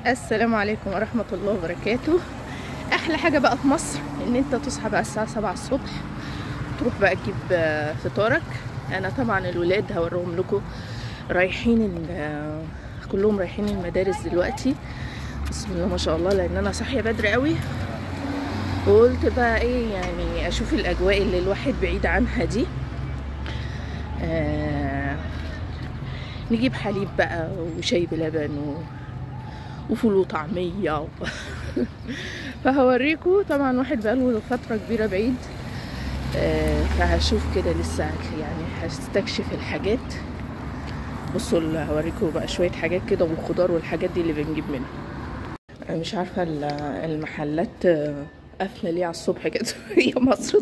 السلام عليكم ورحمة الله وبركاته أحلى حاجة بقى في مصر إن أنت تصحى بقى الساعة سبعة الصبح تروح بقى تجيب آه، فطارك أنا طبعا الولاد هوريهم لكم رايحين ال- آه، كلهم رايحين المدارس دلوقتي بسم الله ما شاء الله لأن أنا صاحية بدري قوي وقلت بقى إيه يعني أشوف الأجواء اللي الواحد بعيد عنها دي آه نجيب حليب بقى وشاي بلبن و... وفول وطعمية و... فهوريكم طبعا واحد بقاله فترة كبيرة بعيد آه، فهشوف كده لسه يعني هستكشف الحاجات بصوا ال- هوريكم بقى شوية حاجات كده والخضار والحاجات دي اللي بنجيب منها أنا مش عارفة ال- المحلات آه، قافلة ليه على الصبح كده هي مصر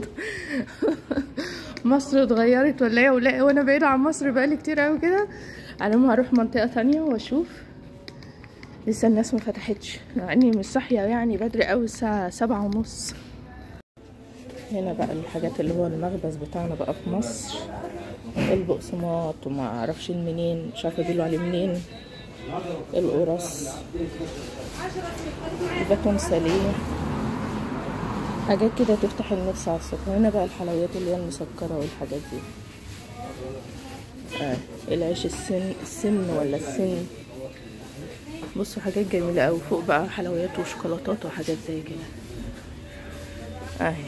مصر اتغيرت ولا ايه ولا وانا بعيدة عن مصر بقالي كتير قوي كده انا ما هروح منطقة تانية واشوف لسه الناس ما فتحتش مع اني مش صاحية يعني بدري قوي الساعة سبعة ونص هنا بقى الحاجات اللي هو المخبز بتاعنا بقى في مصر البقسماط وما اعرفش المنين مش عارفة بيقولوا عليه منين القرص الباتون ساليه حاجات كده تفتح النفس على الصبح هنا بقى الحلويات اللي هي المسكرة والحاجات دي آه. العيش السن السن ولا السن بصوا حاجات جميلة أوي فوق بقى حلويات وشوكولاتات وحاجات زي كده اهي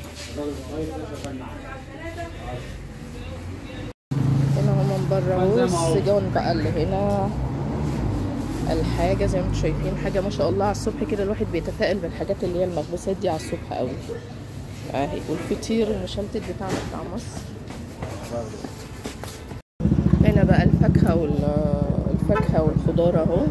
هنا هما من بره اهو السجون بقى اللي هنا الحاجة زي ما انتم شايفين حاجة ما شاء الله على الصبح كده الواحد بيتفائل بالحاجات اللي هي المخبوزات دي على الصبح قوي اهي والفطير المشلتت بتاعنا بتاع مصر هنا بقى الفاكهة وال الفاكهة والخضار اهو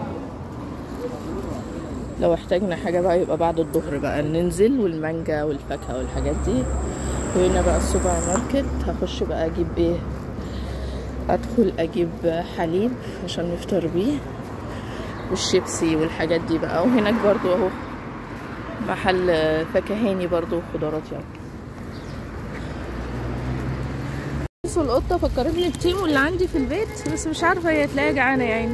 لو احتاجنا حاجة بقى يبقى بعد الظهر بقى ننزل والمانجا والفاكهة والحاجات دي وهنا بقى السوبر ماركت هخش بقى اجيب ايه ادخل اجيب حليب عشان نفطر بيه والشيبسي والحاجات دي بقى وهناك برضو اهو محل فكهاني برضو وخضارات يعني بصوا القطة فكرتني بتيمو اللي عندي في البيت بس مش عارفة هي تلاقيها جعانة يعني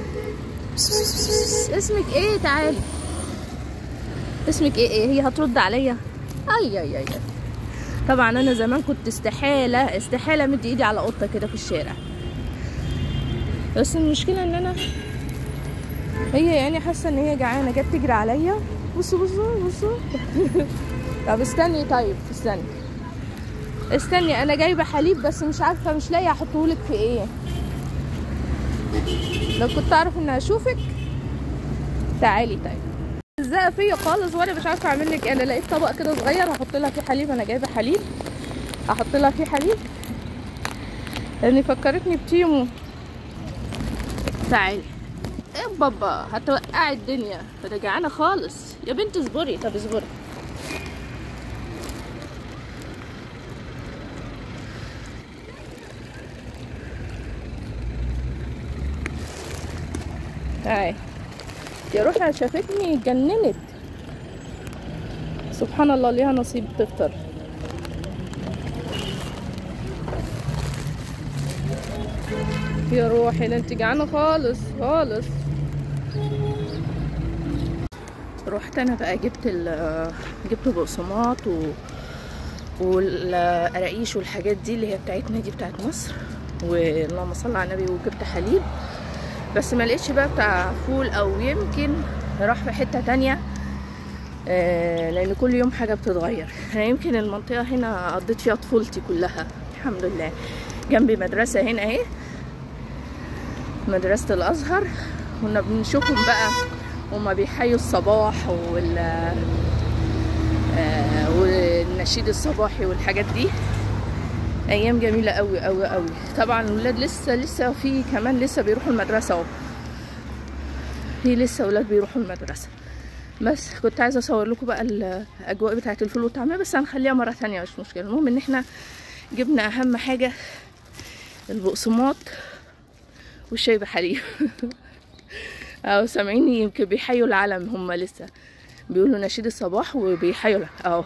اسمك ايه تعالي اسمك ايه ايه هي هترد عليا اي اي اي طبعا انا زمان كنت استحالة استحالة مد ايدي على قطة كده في الشارع بس المشكلة ان انا هي يعني حاسة ان هي جعانة جت تجري عليا بصوا بصوا بصوا طب استني طيب استني استني انا جايبة حليب بس مش عارفة مش لاقية احطهولك في ايه لو كنت اعرف ان اشوفك تعالي طيب الزقه فيا خالص وانا مش عارفه اعمل لك ايه انا لقيت طبق كده صغير هحط لها فيه حليب انا جايبه حليب هحط لها فيه حليب لاني فكرتني بتيمو تعالي ايه بابا هتوقعي الدنيا فده جعانه خالص يا بنت اصبري طب اصبري هاي يا روحي شافتني اتجننت سبحان الله ليها نصيب تفطر يا روحي ده انت جعانه خالص خالص رحت انا بقى جبت ال جبت بقسماط و والقراقيش والحاجات دي اللي هي بتاعتنا دي بتاعت مصر واللهم صل على النبي وجبت حليب بس ما لقيتش بقى بتاع فول او يمكن راح في حته تانية آه لان كل يوم حاجه بتتغير انا يمكن المنطقه هنا قضيت فيها طفولتي كلها الحمد لله جنبي مدرسه هنا اهي مدرسه الازهر كنا بنشوفهم بقى هما بيحيوا الصباح وال آه والنشيد الصباحي والحاجات دي ايام جميله قوي قوي قوي طبعا الولاد لسه لسه في كمان لسه بيروحوا المدرسه اهو في لسه اولاد بيروحوا المدرسه بس كنت عايزه اصور لكم بقى الاجواء بتاعه الفول والطعميه بس هنخليها مره ثانيه مش مشكله المهم ان احنا جبنا اهم حاجه البقسماط والشاي بحليب اهو سامعيني يمكن بيحيوا العلم هم لسه بيقولوا نشيد الصباح وبيحيوا اهو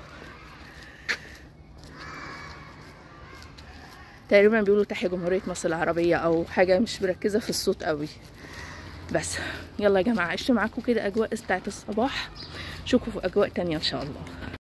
تقريبا بيقولوا تحيا جمهورية مصر العربية أو حاجة مش مركزة في الصوت قوي بس يلا يا جماعه عشت معاكم كده اجواء بتاعت الصباح شوفوا في اجواء تانية ان شاء الله